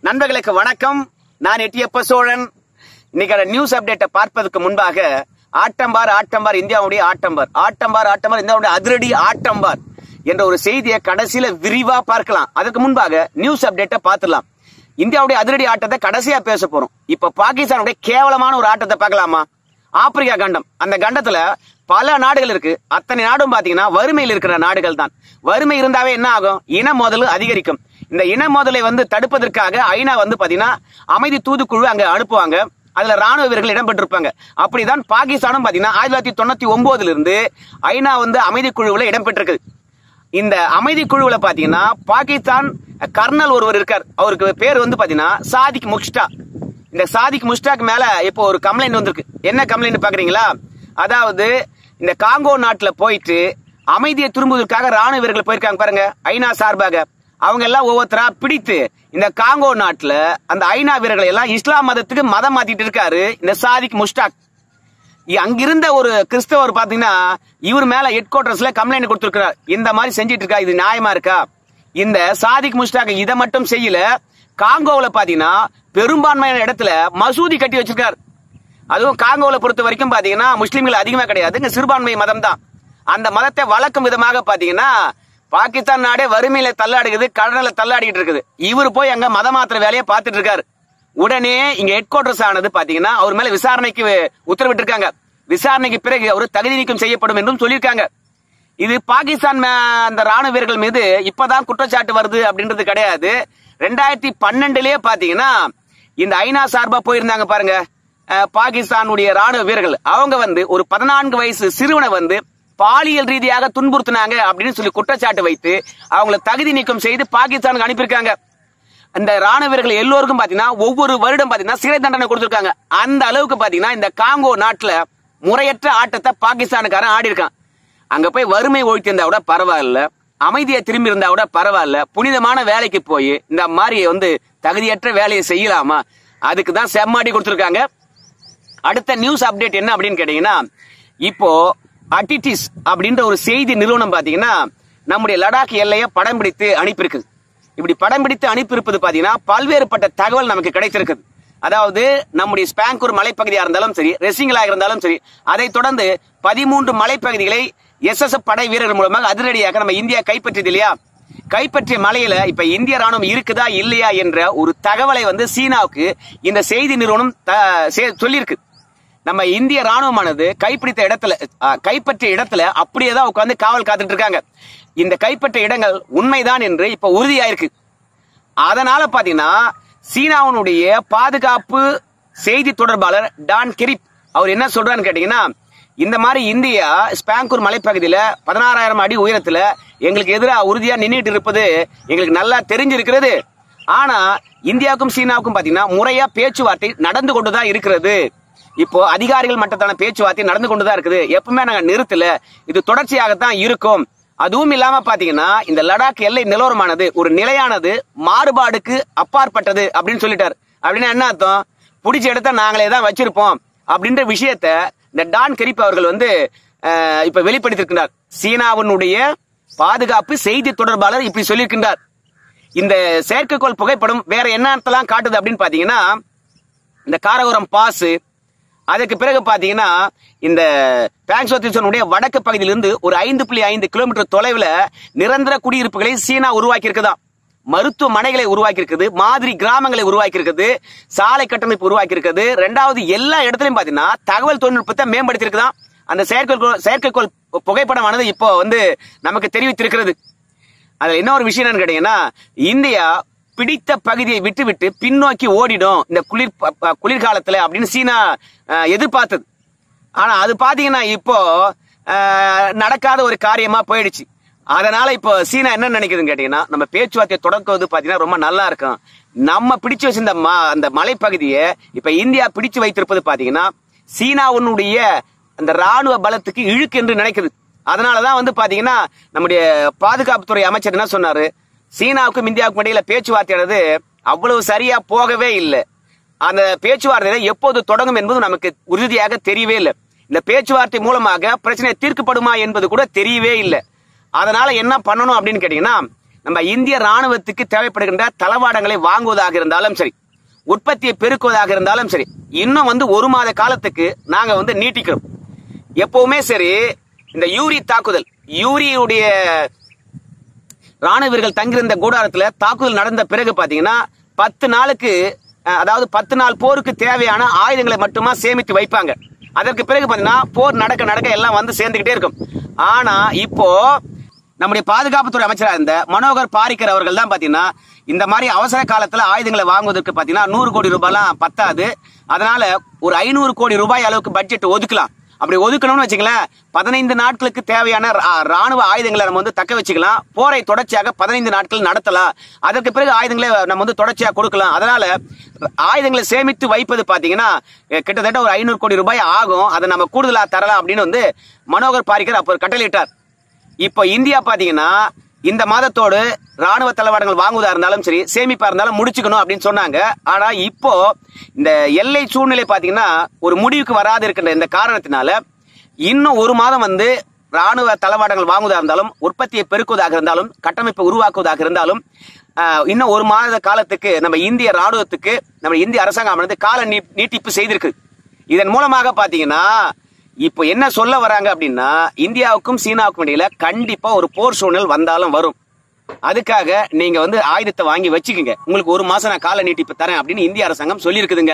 நண்பர்களுக்கு வணக்கம் நான் எட்டியப்ப சோழன் இன்னைக்கான நியூஸ் அப்டேட்டை பார்ப்பதற்கு முன்பாக ஆட்டம்பார் ஆட்டம்பார் இந்தியாவுடைய ஆட்டம்பார் ஆட்டம்பார் ஆட்டம்பார் இந்தியாவுடைய அதிரடி ஆட்டம்பார் என்ற ஒரு செய்தியை கடைசியில விரிவா பார்க்கலாம் அதுக்கு முன்பாக நியூஸ் அப்டேட்டை பார்த்துடலாம் இந்தியாவுடைய அதிரடி ஆட்டத்தை கடைசியா பேச போறோம் இப்ப பாகிஸ்தானுடைய கேவலமான ஒரு ஆட்டத்தை பார்க்கலாமா ஆப்பிரிக்கா கண்டம் அந்த கண்டத்துல பல நாடுகள் இருக்கு அத்தனை நாடும் பாத்தீங்கன்னா வறுமையில் இருக்கிற நாடுகள் தான் வறுமை இருந்தாவே என்ன ஆகும் இன மோதல் அதிகரிக்கும் இந்த இன மோதலை வந்து தடுப்பதற்காக ஐநா வந்து பாத்தீங்கன்னா அமைதி தூதுக்குழு அங்க அனுப்புவாங்க அதுல ராணுவ வீரர்கள் இடம்பெற்றிருப்பாங்க அப்படிதான் பாகிஸ்தானும் பாத்தீங்கன்னா ஆயிரத்தி தொள்ளாயிரத்தி தொண்ணூத்தி ஒன்பதுல இருந்து ஐநா வந்து அமைதி குழுவுல இடம்பெற்றிருக்கு இந்த அமைதி குழுவுல பாத்தீங்கன்னா பாகிஸ்தான் கர்னல் ஒருவர் இருக்கார் அவருக்கு பேர் வந்து பாத்தீங்கன்னா சாதிக் முக்ஸ்டா இந்த சாதிக் முஸ்டாக் மேல இப்போ ஒரு கம்ப்ளைண்ட் வந்திருக்கு என்ன கம்ப்ளைண்ட் பாக்குறீங்களா அதாவது இந்த காங்கோ நாட்டுல போயிட்டு அமைதியை திரும்புவதற்காக ராணுவ வீரர்கள் போயிருக்காங்க பாருங்க ஐநா சார்பாக அவங்க எல்லாம் ஒவ்வொருத்தரா பிடித்து இந்த காங்கோ நாட்டுல அந்த ஐநா வீரர்களை எல்லாம் இஸ்லாம் மதத்துக்கு மதம் மாத்திட்டு இருக்காரு இந்த சாதிக் முஸ்டாக் இ- அங்கிருந்த ஒரு கிறிஸ்தவர் பாத்தீங்கன்னா இவர் மேல ஹெட் குவார்டர்ஸ்ல கம்ப்ளைண்ட் கொடுத்திருக்கிறார் இந்த மாதிரி செஞ்சிட்டு இருக்கா இது நியாயமா இருக்கா இந்த சாதிக் முஸ்டாக் இதை மட்டும் செய்யல காங்கோவுல பாத்தீங்கன்னா பெரும்பான்மையான இடத்துல மசூதி கட்டி வச்சிருக்காரு அதுவும் காங்கோல பொறுத்த வரைக்கும் பாத்தீங்கன்னா முஸ்லிம்கள் அதிகமா கிடையாது இங்க சிறுபான்மை மதம் தான் அந்த மதத்தை வளர்க்கும் விதமாக பாத்தீங்கன்னா பாகிஸ்தான் நாடே வறுமையில தள்ளாடுகிறது கடனில தள்ளாடிட்டு இருக்குது இவர் போய் அங்க மத மாத்திர வேலையை பார்த்துட்டு இருக்காரு உடனே இங்க ஹெட் குவார்டர்ஸ் ஆனது பாத்தீங்கன்னா அவர் மேல விசாரணைக்கு உத்தரவிட்டிருக்காங்க விசாரணைக்கு பிறகு அவர் தகுதி நீக்கம் செய்யப்படும் என்றும் சொல்லியிருக்காங்க இது பாகிஸ்தான் மே- அந்த ராணுவ வீரர்கள் மீது இப்பதான் குற்றச்சாட்டு வருது அப்படின்றது கிடையாது ரெண்டாயிரத்தி பன்னெண்டுலயே பாத்தீங்கன்னா இந்த ஐநா சார்பா போயிருந்தாங்க பாருங்க அஹ், பாகிஸ்தானுடைய ராணுவ வீரர்கள் அவங்க வந்து ஒரு பதினான்கு வயசு சிறுவனை வந்து பாலியல் ரீதியாக துன்புறுத்தினாங்க அப்படின்னு சொல்லி குற்றச்சாட்டு வைத்து அவங்கள தகுதி நீக்கம் செய்து பாகிஸ்தானுக்கு அனுப்பியிருக்காங்க இந்த ராணுவ வீரர்கள் எல்லோருக்கும் பாத்தீங்கன்னா ஒவ்வொரு வருடம் பாத்தீங்கன்னா சிறை தண்டனை கொடுத்திருக்காங்க அந்த அளவுக்கு பாத்தீங்கன்னா இந்த காங்கோ நாட்டுல முறையற்ற ஆட்டத்தை பாகிஸ்தானுக்காரன் ஆடி இருக்கான் அங்க போய் வறுமை ஒழித்து இருந்தா கூட பரவாயில்ல அமைதியை திரும்பி இருந்தா கூட பரவாயில்ல புனிதமான வேலைக்கு போய் இந்த மாதிரி வந்து தகுதியற்ற வேலையை செய்யலாமா அதுக்கு தான் செம்மாடி கொடுத்திருக்காங்க அடுத்த நியூஸ் அப்டேட் என்ன அப்படின்னு கேட்டீங்கன்னா இப்போ அட்டிட்டிஸ் அப்படின்ற ஒரு செய்தி நிறுவனம் பாத்தீங்கன்னா நம்முடைய லடாக் எல்லையை படம் பிடித்து அனுப்பியிருக்குது இப்படி படம் பிடித்து அனுப்பியிருப்பது பாத்தீங்கன்னா பல்வேறுபட்ட தகவல் நமக்கு கிடைத்திருக்குது அதாவது நம்முடைய ஸ்பாங்கூர் மலைப்பகுதியா இருந்தாலும் சரி ரெசிங்களா இருந்தாலும் சரி அதைத் தொடர்ந்து பதிமூன்று மலைப்பகுதிகளை எஸ்எஸ்எஃப் படை வீரர்கள் மூலமாக அதிரடியாக நம்ம இந்தியா கைப்பற்றியது இல்லையா கைப்பற்றிய மலையில இப்ப இந்திய ராணுவம் இருக்குதா இல்லையா என்ற ஒரு தகவலை வந்து சீனாவுக்கு இந்த செய்தி நிறுவனம் த- சே- சொல்லியிருக்கு நம்ம இந்திய ராணுவமானது கைப்பிடித்த இடத்துல அ, கைப்பற்றிய இடத்துல அப்படியே தான் உட்கார்ந்து காவல் காத்துட்டு இருக்காங்க இந்த கைப்பற்றிய இடங்கள் உண்மைதான் என்று இப்ப உறுதியாயிருக்கு அதனால பாத்தீங்கன்னா சீனாவினுடைய பாதுகாப்பு செய்தி தொடர்பாளர் டான் கெரிப் அவர் என்ன சொல்றான்னு கேட்டீங்கன்னா இந்த மாதிரி இந்தியா ஸ்பாங்கூர் மலைப்பகுதியில பதினாறாயிரம் அடி உயரத்துல எங்களுக்கு எதிராக உறுதியா நின்னுட்டு இருப்பது எங்களுக்கு நல்லா தெரிஞ்சிருக்கிறது ஆனா இந்தியாவுக்கும் சீனாவுக்கும் பாத்தீங்கன்னா முறையா பேச்சுவார்த்தை நடந்து கொண்டுதான் இருக்கிறது இப்போ அதிகாரிகள் மட்டத்தான பேச்சுவார்த்தை நடந்து கொண்டுதான் இருக்குது எப்பவுமே நாங்க நிறுத்தல இது தொடர்ச்சியாகத்தான் இருக்கும் அதுவும் இல்லாம பாத்தீங்கன்னா இந்த லடாக் எல்லை நிலவரமானது ஒரு நிலையானது மாறுபாடுக்கு அப்பாற்பட்டது அப்படின்னு சொல்லிட்டார் அப்படின்னா என்ன அர்த்தம் பிடிச்ச இடத்த நாங்களே தான் வச்சிருப்போம் அப்படின்ற விஷயத்த இந்த டான் கெரிப் அவர்கள் வந்து அஹ், இப்ப வெளிப்படுத்தியிருக்கிறார் சீனாவினுடைய பாதுகாப்பு செய்தி தொடர்பாளர் இப்படி சொல்லியிருக்கின்றார் இந்த செயற்கைக்கோள் புகைப்படம் வேற என்னத்தெல்லாம் காட்டுது அப்படின்னு பாத்தீங்கன்னா இந்த காரகோரம் பாஸ் அதுக்கு பிறகு பாத்தீங்கன்னா இந்த பேங்சோத்திசனுடைய வடக்கு பகுதியிலிருந்து ஒரு ஐந்து புள்ளி ஐந்து கிலோமீட்டர் தொலைவில் நிரந்தர குடியிருப்புகளை சீனா உருவாக்கி இருக்குதாம் மருத்துவமனைகளை உருவாக்கி இருக்குது மாதிரி கிராமங்களை உருவாக்கி இருக்குது சாலை கட்டமைப்பு உருவாக்கி இருக்குது ரெண்டாவது எல்லா இடத்துலயும் பாத்தீங்கன்னா தகவல் தொழில்நுட்பத்தை மேம்படுத்தி இருக்குதாம் அந்த செயற்கைக்கோள் செயற்கைக்கோள் புகைப்படமானது இப்போ வந்து நமக்கு தெரிவித்திருக்கிறது அதுல என்ன ஒரு விஷயம் என்னன்னு கேட்டீங்கன்னா இந்தியா பிடித்த பகுதியை விட்டுவிட்டு பின்னோக்கி ஓடிடும் இந்த குளிர் ப- ப- குளிர்காலத்துல அப்படின்னு சீனா அஹ், எதிர்பார்த்தது ஆனா அது பாத்தீங்கன்னா இப்போ அஹ், நடக்காத ஒரு காரியமா போயிடுச்சு அதனால இப்போ சீனா என்ன நினைக்குதுன்னு கேட்டீங்கன்னா நம்ம பேச்சுவார்த்தையை தொடக்குவது பாத்தீங்கன்னா ரொம்ப நல்லா இருக்கும் நம்ம பிடிச்சு வச்சிருந்த ம- அந்த மலைப்பகுதியை இப்ப இந்தியா பிடிச்சு வைத்திருப்பது பாத்தீங்கன்னா சீனாவுடைய அந்த ராணுவ பலத்துக்கு இழுக்கு என்று நினைக்குது அதனாலதான் வந்து பாத்தீங்கன்னா நம்முடைய பாதுகாப்புத்துறை அமைச்சர் என்ன சொன்னாரு சீனாவுக்கும் இந்தியாவுக்கும் இடையில பேச்சுவார்த்தையானது அவ்வளவு சரியா போகவே இல்லை அந்த பேச்சுவார்த்தை எப்போது தொடங்கும் என்பது நமக்கு உறுதியாக தெரியவே இல்லை இந்த பேச்சுவார்த்தை மூலமாக பிரச்சனை தீர்க்கப்படுமா என்பது கூட தெரியவே இல்லை அதனால என்ன பண்ணணும் அப்படின்னு கேட்டீங்கன்னா நம்ம இந்திய ராணுவத்துக்கு தேவைப்படுகின்ற தளவாடங்களை வாங்குவதாக இருந்தாலும் சரி உற்பத்தியை பெருக்குவதாக இருந்தாலும் சரி இன்னும் வந்து ஒரு மாத காலத்துக்கு நாங்க வந்து நீட்டிக்கிறோம் எப்பவுமே சரி இந்த யூரி தாக்குதல் யூரியுடைய ராணுவ வீரர்கள் தங்கியிருந்த கூடாரத்துல தாக்குதல் நடந்த பிறகு பாத்தீங்கன்னா பத்து நாளுக்கு அஹ், அதாவது பத்து நாள் போருக்கு தேவையான ஆயுதங்களை மட்டுமா சேமித்து வைப்பாங்க அதற்கு பிறகு பாத்தீங்கன்னா போர் நடக்க நடக்க எல்லாம் வந்து சேர்ந்துகிட்டே இருக்கும் ஆனா இப்போ நம்முடைய பாதுகாப்புத்துறை அமைச்சராக இருந்த மனோகர் பாரிக்கர் அவர்கள் தான் பாத்தீங்கன்னா இந்த மாதிரி அவசர காலத்துல ஆயுதங்களை வாங்குவதற்கு பாத்தீங்கன்னா நூறு கோடி ரூபாய்லாம் பத்தாது அதனால ஒரு ஐநூறு கோடி ரூபாய் அளவுக்கு பட்ஜெட் ஒதுக்கலாம் அப்படி ஒதுக்கணும்னு வச்சுங்களேன் பதினைந்து நாட்களுக்கு தேவையான ரா- ராணுவ ஆயுதங்களை நம்ம வந்து தக்க வச்சுக்கலாம் போரை தொடர்ச்சியாக பதினைந்து நாட்கள் நடத்தலாம் அதற்கு பிறகு ஆயுதங்களை நம்ம வந்து தொடர்ச்சியாக கொடுக்கலாம் அதனால ஆயுதங்களை சேமித்து வைப்பது பாத்தீங்கன்னா அஹ், கிட்டத்தட்ட ஒரு ஐநூறு கோடி ரூபாய் ஆகும் அதை நம்ம கூடுதலா தரலாம் அப்படின்னு வந்து மனோகர் பாரிக்கர் அப்போ கட்டளையிட்டார் இப்போ இந்தியா பாத்தீங்கன்னா இந்த மாதத்தோடு ராணுவ தளவாடங்கள் வாங்குவதா இருந்தாலும் சரி சேமிப்பா இருந்தாலும் முடிச்சுக்கணும் அப்படின்னு சொன்னாங்க ஆனா இப்போ இந்த எல்லை சூழ்நிலை பாத்தீங்கன்னா ஒரு முடிவுக்கு வராது இருக்கின்ற இந்த காரணத்தினால இன்னும் ஒரு மாதம் வந்து ராணுவ தளவாடங்கள் வாங்குவதா இருந்தாலும் உற்பத்தியை பெருக்குவதாக இருந்தாலும் கட்டமைப்பை உருவாக்குவதாக இருந்தாலும் ஆஹ், இன்னும் ஒரு மாத காலத்துக்கு நம்ம இந்திய ராணுவத்துக்கு நம்ம இந்திய அரசாங்கம் வந்து கால நீ- நீட்டிப்பு செய்திருக்கு இதன் மூலமாக பாத்தீங்கன்னா இப்போ என்ன சொல்ல வராங்க அப்படின்னா இந்தியாவுக்கும் சீனாவுக்கும் இடையில கண்டிப்பா ஒரு போர் சூழல் வந்தாலும் வரும் அதுக்காக நீங்க வந்து ஆயுதத்தை வாங்கி வச்சுக்கோங்க உங்களுக்கு ஒரு மாசம் நான் கால நீட்டிப்பு தரேன் அப்படின்னு இந்திய அரசாங்கம் சொல்லியிருக்குதுங்க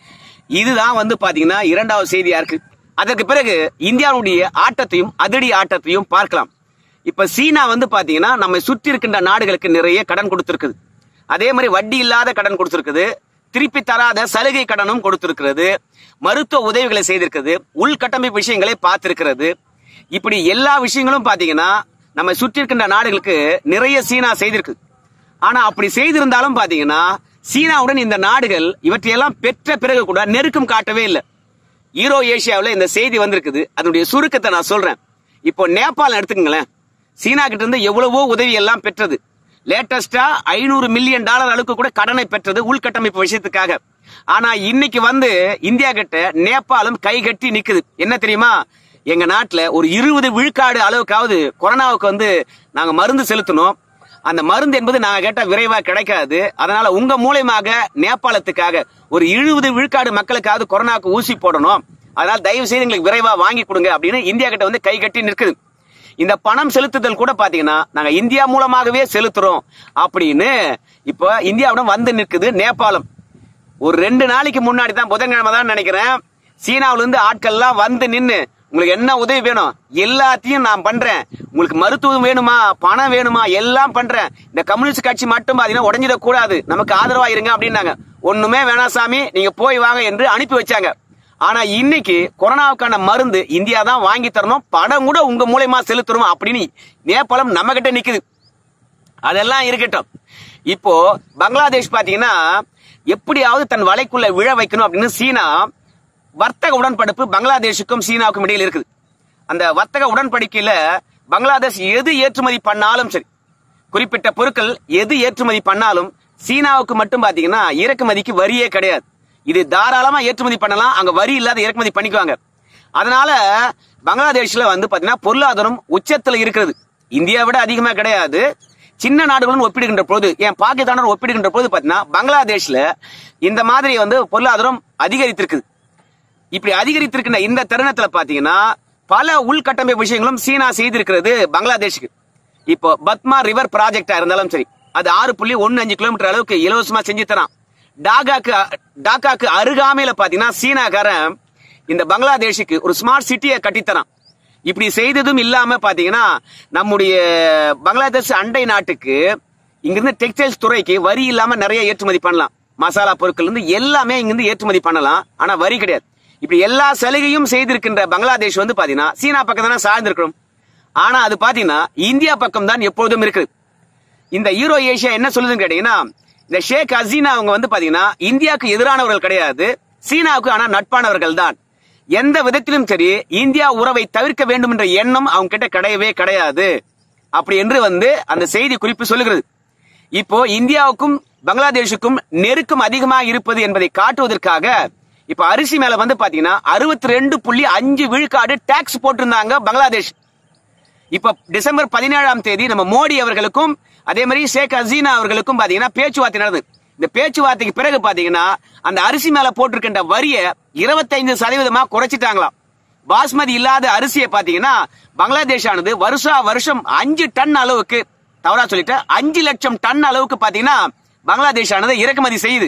இதுதான் வந்து பாத்தீங்கன்னா இரண்டாவது செய்தியா இருக்கு அதற்கு பிறகு இந்தியாவுடைய ஆட்டத்தையும் அதிரடி ஆட்டத்தையும் பார்க்கலாம் இப்ப சீனா வந்து பாத்தீங்கன்னா நம்ம சுற்றி இருக்கின்ற நாடுகளுக்கு நிறைய கடன் கொடுத்திருக்குது அதே மாதிரி வட்டி இல்லாத கடன் கொடுத்திருக்குது திருப்பி தராத சலுகை கடனும் கொடுத்திருக்கிறது மருத்துவ உதவிகளை செய்திருக்கிறது உள்கட்டமைப்பு விஷயங்களை பார்த்திருக்கிறது இப்படி எல்லா விஷயங்களும் பாத்தீங்கன்னா நம்ம சுற்றி இருக்கின்ற நாடுகளுக்கு நிறைய சீனா செய்திருக்கு ஆனா அப்படி செய்திருந்தாலும் பாத்தீங்கன்னா சீனாவுடன் இந்த நாடுகள் இவற்றையெல்லாம் பெற்ற பிறகு கூட நெருக்கம் காட்டவே இல்லை ஈரோ ஏசியாவில் இந்த செய்தி வந்திருக்குது அதனுடைய சுருக்கத்தை நான் சொல்றேன் இப்போ நேபாளம் எடுத்துக்கங்களேன் சீனா கிட்ட இருந்து எவ்வளவோ உதவி எல்லாம் பெற்றது லேட்டஸ்டா ஐநூறு மில்லியன் டாலர் அளவுக்கு கூட கடனை பெற்றது உள்கட்டமைப்பு விஷயத்துக்காக ஆனா இன்னைக்கு வந்து இந்தியா கிட்ட நேபாளம் கை கட்டி நிக்குது என்ன தெரியுமா எங்க நாட்டுல ஒரு இருபது விழுக்காடு அளவுக்காவது கொரோனாவுக்கு வந்து நாங்க மருந்து செலுத்தணும் அந்த மருந்து என்பது நாங்க கேட்ட விரைவா கிடைக்காது அதனால உங்க மூலியமாக நேபாளத்துக்காக ஒரு எழுபது விழுக்காடு மக்களுக்காவது கொரோனாவுக்கு ஊசி போடணும் அதனால தயவு செய்து எங்களுக்கு விரைவா வாங்கி கொடுங்க அப்படின்னு இந்தியா கிட்ட வந்து கை கட்டி நிற்குது இந்த பணம் செலுத்துதல் கூட பாத்தீங்கன்னா நாங்க இந்தியா மூலமாகவே செலுத்துறோம் அப்படின்னு இப்போ இந்தியாவிடம் வந்து நிற்குது நேபாளம் ஒரு ரெண்டு நாளைக்கு முன்னாடி தான் புதன்கிழமை தான் நினைக்கிறேன் சீனாவுல இருந்து ஆட்கள்லாம் வந்து நின்னு உங்களுக்கு என்ன உதவி வேணும் எல்லாத்தையும் நான் பண்றேன் உங்களுக்கு மருத்துவம் வேணுமா பணம் வேணுமா எல்லாம் பண்றேன் இந்த கம்யூனிஸ்ட் கட்சி மட்டும் பாத்தீங்கன்னா உடஞ்சிடக் கூடாது நமக்கு ஆதரவா இருங்க அப்படின்னாங்க ஒண்ணுமே வேணாம் சாமி நீங்க போய் வாங்க என்று அனுப்பி வச்சாங்க ஆனா இன்னைக்கு கொரோனாவுக்கான மருந்து இந்தியா தான் வாங்கி தரணும் பணம் கூட உங்க மூலியமா செலுத்தணும் அப்படின்னு நேபாளம் நம்ம கிட்ட நிக்குது அதெல்லாம் இருக்கட்டும் இப்போ பங்களாதேஷ் பாத்தீங்கன்னா எப்படியாவது தன் வலைக்குள்ள விழ வைக்கணும் அப்படின்னு சீனா வர்த்தக உடன்படிப்பு பங்களாதேஷுக்கும் சீனாவுக்கும் இடையில் இருக்குது அந்த வர்த்தக உடன்படிக்கையில பங்களாதேஷ் எது ஏற்றுமதி பண்ணாலும் சரி குறிப்பிட்ட பொருட்கள் எது ஏற்றுமதி பண்ணாலும் சீனாவுக்கு மட்டும் பாத்தீங்கன்னா இறக்குமதிக்கு வரியே கிடையாது இது தாராளமா ஏற்றுமதி பண்ணலாம் அங்க வரி இல்லாத இறக்குமதி பண்ணிக்குவாங்க அதனால பங்களாதேஷ்ல வந்து பாத்தீங்கன்னா பொருளாதாரம் உச்சத்துல இருக்கிறது இந்தியா விட அதிகமா கிடையாது சின்ன நாடுகளுடன் ஒப்பிடுகின்ற பொழுது ஏன் பாகிஸ்தானுடன் ஒப்பிடுகின்ற பொழுது பாத்தீங்கன்னா பங்களாதேஷ்ல இந்த மாதிரி வந்து பொருளாதாரம் அதிகரித்திருக்குது இப்படி அதிகரித்திருக்கின்ற இந்த தருணத்துல பாத்தீங்கன்னா பல உள்கட்டமைப்பு விஷயங்களும் சீனா செய்திருக்கிறது பங்களாதேஷுக்கு இப்போ பத்மா ரிவர் ப்ராஜெக்டா இருந்தாலும் சரி அது ஆறு புள்ளி ஒன்னு அஞ்சு கிலோமீட்டர் அளவுக்கு இலவசமா செஞ்சு தரான் டாகாக்கு டாக்காக்கு அருகாமையில பாத்தீங்கன்னா சீனாக்காரன் இந்த பங்களாதேஷுக்கு ஒரு ஸ்மார்ட் சிட்டியை கட்டித்தரான் இப்படி செய்ததும் இல்லாம பாத்தீங்கன்னா நம்முடைய பங்களாதேஷ் அண்டை நாட்டுக்கு இங்கிருந்து டெக்ஸ்டைல்ஸ் துறைக்கு வரி இல்லாம நிறைய ஏற்றுமதி பண்ணலாம் மசாலா பொருட்கள் இருந்து எல்லாமே இங்கிருந்து ஏற்றுமதி பண்ணலாம் ஆனா வரி கிடையாது இப்படி எல்லா சலுகையும் செய்திருக்கின்ற பங்களாதேஷ் வந்து பாத்தீங்கன்னா சீனா பக்கம் தானே சார்ந்திருக்கணும் ஆனா அது பாத்தீங்கன்னா இந்தியா பக்கம் தான் எப்பொழுதும் இருக்குது இந்த ஈரோ ஏஷியா என்ன சொல்லுதுன்னு கேட்டீங்கன்னா இந்த ஷேக் ஹசீனா அவங்க வந்து பாத்தீங்கன்னா இந்தியாவுக்கு எதிரானவர்கள் கிடையாது சீனாவுக்கு ஆனா நட்பானவர்கள் தான் எந்த விதத்திலும் சரி இந்தியா உறவை தவிர்க்க வேண்டும் என்ற எண்ணம் அவங்க கிட்ட கிடையவே கிடையாது அப்படி என்று வந்து அந்த செய்தி குறிப்பு சொல்லுகிறது இப்போ இந்தியாவுக்கும் பங்களாதேஷுக்கும் நெருக்கம் அதிகமாக இருப்பது என்பதை காட்டுவதற்காக இப்ப அரிசி மேல வந்து பாத்தீங்கன்னா அறுபத்தி ரெண்டு புள்ளி அஞ்சு விழுக்காடு டாக்ஸ் போட்டிருந்தாங்க பங்களாதேஷ் இப்ப டிசம்பர் பதினேழாம் தேதி நம்ம மோடி அவர்களுக்கும் அதே மாதிரி ஷேக் ஹசீனா அவர்களுக்கும் பாத்தீங்கன்னா பேச்சுவார்த்தை நடந்தது இந்த பேச்சுவார்த்தைக்கு பிறகு பாத்தீங்கன்னா அந்த அரிசி மேல போட்டிருக்கின்ற வரியை இருபத்தைந்து சதவீதமா குறைச்சிட்டாங்களாம் பாஸ்மதி இல்லாத அரிசியை பாத்தீங்கன்னா பங்களாதேஷ் ஆனது வருஷா வருஷம் அஞ்சு டன் அளவுக்கு தவறா சொல்லிட்டேன் அஞ்சு லட்சம் டன் அளவுக்கு பாத்தீங்கன்னா பங்களாதேஷ் ஆனது இறக்குமதி செய்யுது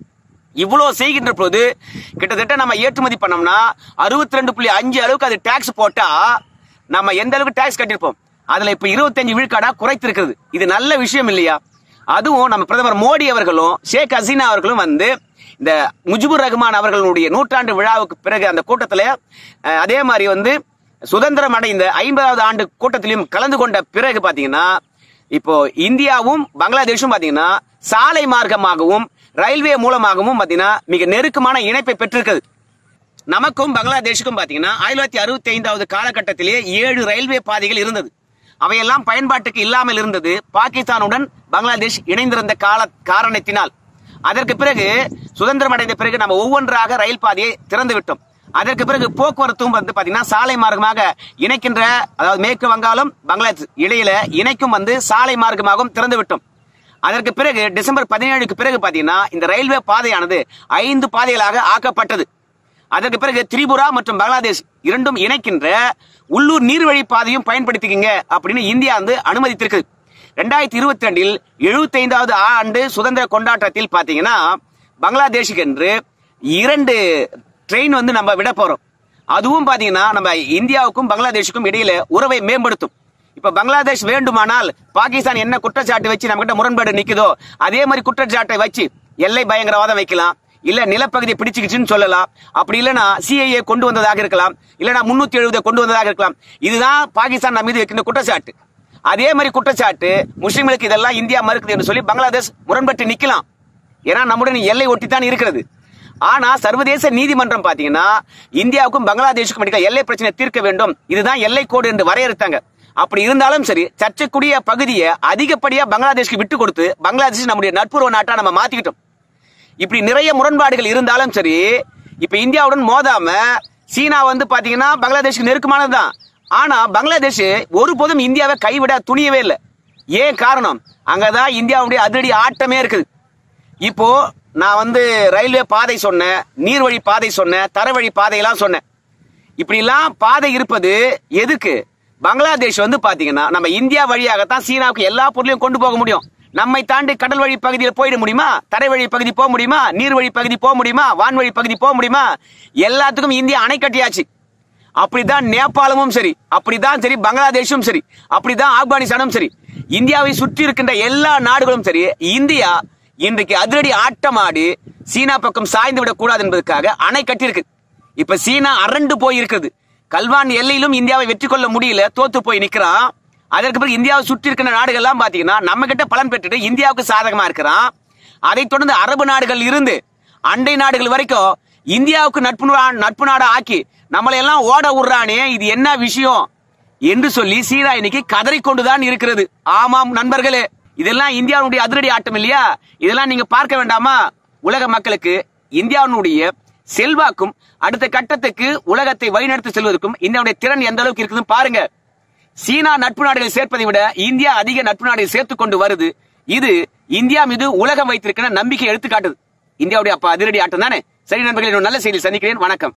இவ்வளவு செய்கின்ற போது கிட்டத்தட்ட நம்ம ஏற்றுமதி பண்ணோம்னா அறுபத்தி ரெண்டு புள்ளி அஞ்சு அளவுக்கு அது டாக்ஸ் போட்டா நம்ம எந்த அளவுக்கு டாக்ஸ் கட்டிருப்போம் அதுல இப்ப இருபத்தஞ்சு விழுக்காடா குறைத்திருக்கிறது இது நல்ல விஷயம் இல்லையா அதுவும் நம்ம பிரதமர் மோடி அவர்களும் ஷேக் ஹசீனா அவர்களும் வந்து இந்த முஜிபுர் ரஹ்மான் அவர்களுடைய நூற்றாண்டு விழாவுக்கு பிறகு அந்த கூட்டத்துல அஹ், அதே மாதிரி வந்து சுதந்திரம் அடைந்த ஐம்பதாவது ஆண்டு கூட்டத்திலும் கலந்து கொண்ட பிறகு பாத்தீங்கன்னா இப்போ இந்தியாவும் பங்களாதேஷும் பாத்தீங்கன்னா சாலை மார்க்கமாகவும் ரயில்வே மூலமாகவும் பாத்தீங்கன்னா மிக நெருக்கமான இணைப்பை பெற்றிருக்கிறது நமக்கும் பங்களாதேஷுக்கும் பாத்தீங்கன்னா ஆயிரத்தி தொள்ளாயிரத்தி அறுபத்தி ஐந்தாவது காலகட்டத்திலேயே ஏழு ரயில்வே பாதைகள் இருந்தது அவையெல்லாம் பயன்பாட்டுக்கு இல்லாமல் இருந்தது பாகிஸ்தானுடன் பங்களாதேஷ் இணைந்திருந்த கால காரணத்தினால் அதற்கு பிறகு சுதந்திரம் அடைந்த பிறகு நம்ம ஒவ்வொன்றாக ரயில் பாதையை திறந்து விட்டோம் அதற்கு பிறகு போக்குவரத்தும் வந்து பாத்தீங்கன்னா சாலை மார்க்கமாக இணைக்கின்ற அதாவது மேற்கு வங்காளம் பங்களாதேஷ் இடையில இணைக்கும் வந்து சாலை மார்க்கமாகவும் திறந்து விட்டோம் அதற்கு பிறகு டிசம்பர் பதினேழுக்கு பிறகு பாத்தீங்கன்னா இந்த ரயில்வே பாதையானது ஐந்து பாதைகளாக ஆக்கப்பட்டது அதற்கு பிறகு திரிபுரா மற்றும் பங்களாதேஷ் இரண்டும் இணைக்கின்ற உள்ளூர் நீர்வழி பாதையும் பயன்படுத்திக்கங்க அப்படின்னு இந்தியா வந்து அனுமதித்திருக்கு ரெண்டாயிரத்தி இருபத்தி ரெண்டில் எழுபத்தைந்தாவது ஆண்டு சுதந்திர கொண்டாட்டத்தில் பாத்தீங்கன்னா பங்களாதேஷுக்கு என்று இரண்டு ட்ரெயின் வந்து நம்ம விட போறோம் அதுவும் பாத்தீங்கன்னா நம்ம இந்தியாவுக்கும் பங்களாதேஷுக்கும் இடையில உறவை மேம்படுத்தும் இப்ப பங்களாதேஷ் வேண்டுமானால் பாகிஸ்தான் என்ன குற்றச்சாட்டு வச்சு நம்ம கிட்ட முரண்பாடு நிக்குதோ அதே மாதிரி குற்றச்சாட்டை வச்சு எல்லை பயங்கரவாதம் வைக்கலாம் இல்ல நிலப்பகுதியை பிடிச்சுக்கிச்சுன்னு சொல்லலாம் அப்படி இல்லனா சிஐஏ கொண்டு வந்ததாக இருக்கலாம் இல்லனா முன்னூத்தி எழுபதை கொண்டு வந்ததாக இருக்கலாம் இதுதான் பாகிஸ்தான் நம்ம மீது வைக்கின்ற குற்றச்சாட்டு அதே மாதிரி குற்றச்சாட்டு முஸ்லிம்களுக்கு இதெல்லாம் இந்தியா மறுக்குது என்று சொல்லி பங்களாதேஷ் முரண்பட்டு நிக்கலாம் ஏன்னா நம்முடன் எல்லை ஒட்டித்தான் இருக்கிறது ஆனா சர்வதேச நீதிமன்றம் பாத்தீங்கன்னா இந்தியாவுக்கும் பங்களாதேஷுக்கும் இடையில எல்லை பிரச்சனை தீர்க்க வேண்டும் இதுதான் எல்லை கோடு என்று வரையறுத்தாங்க அப்படி இருந்தாலும் சரி சர்ச்சைக்குரிய பகுதியை அதிகப்படியா பங்களாதேஷ்க்கு விட்டு கொடுத்து பங்களாதேஷ் நம்முடைய நட்புறவு நாட்டா நம்ம மாத்திக்கிட்டோம் இப்படி நிறைய முரண்பாடுகள் இருந்தாலும் சரி இப்ப இந்தியாவுடன் மோதாம சீனா வந்து பாத்தீங்கன்னா பங்களாதேஷ்க்கு நெருக்கமானதுதான் ஆனா பங்களாதேஷ் ஒருபோதும் இந்தியாவை கைவிட துணியவே இல்லை ஏன் காரணம் அங்கதான் இந்தியாவுடைய அதிரடி ஆட்டமே இருக்குது இப்போ நான் வந்து ரயில்வே பாதை சொன்னேன் நீர்வழி பாதை சொன்னேன் தரவழி பாதையெல்லாம் சொன்னேன் இப்படிலாம் பாதை இருப்பது எதுக்கு பங்களாதேஷ் வந்து பாத்தீங்கன்னா நம்ம இந்தியா வழியாகத்தான் சீனாவுக்கு எல்லா பொருளையும் கொண்டு போக முடியும் நம்மை தாண்டி கடல் வழி பகுதியில் போயிட முடியுமா தரை வழி பகுதி போக முடியுமா நீர் வழி பகுதி போக முடியுமா வான்வழி பகுதி போக முடியுமா எல்லாத்துக்கும் இந்தியா அணை கட்டியாச்சு அப்படிதான் நேபாளமும் சரி அப்படிதான் சரி பங்களாதேஷும் சரி அப்படிதான் ஆப்கானிஸ்தானும் சரி இந்தியாவை சுற்றி இருக்கின்ற எல்லா நாடுகளும் சரி இந்தியா இன்றைக்கு அதிரடி ஆட்டமாடி சீனா பக்கம் சாய்ந்து விடக் கூடாது என்பதற்காக அணை கட்டியிருக்கு இப்ப சீனா அரண்டு போய் இருக்குது கல்வான் எல்லையிலும் இந்தியாவை வெற்றி கொள்ள முடியல தோத்து போய் நிக்கிறான் அதற்கு பிறகு இந்தியாவை சுற்றி இருக்கிற நாடுகள் எல்லாம் பாத்தீங்கன்னா நம்ம கிட்ட பலன் பெற்றுட்டு இந்தியாவுக்கு சாதகமா இருக்கிறான் அதைத் தொடர்ந்து அரபு நாடுகள் இருந்து அண்டை நாடுகள் வரைக்கும் இந்தியாவுக்கு நட்பு நா- நட்பு நாடா ஆக்கி நம்மளை எல்லாம் ஓட விடுறானே இது என்ன விஷயம் என்று சொல்லி சீனா இன்னைக்கு கதறிக்கொண்டுதான் இருக்கிறது ஆமாம் நண்பர்களே இதெல்லாம் இந்தியாவுடைய அதிரடி ஆட்டம் இல்லையா இதெல்லாம் நீங்க பார்க்க வேண்டாமா உலக மக்களுக்கு இந்தியாவுடைய செல்வாக்கும் அடுத்த கட்டத்துக்கு உலகத்தை வழிநடத்தி செல்வதற்கும் இந்தியாவுடைய திறன் எந்த அளவுக்கு இருக்குதுன்னு பாருங்க சீனா நட்பு நாடுகளை சேர்ப்பதை விட இந்தியா அதிக நட்பு நாடுகளை சேர்த்துக் கொண்டு வருது இது இந்தியா மீது உலகம் வைத்திருக்கிற நம்பிக்கை எடுத்துக்காட்டுது இந்தியாவுடைய அப்ப அதிரடி ஆட்டம் தானே சரி நண்பர்களே இன்னொரு நல்ல செய்தி சந்திக்கிறேன் வணக்கம்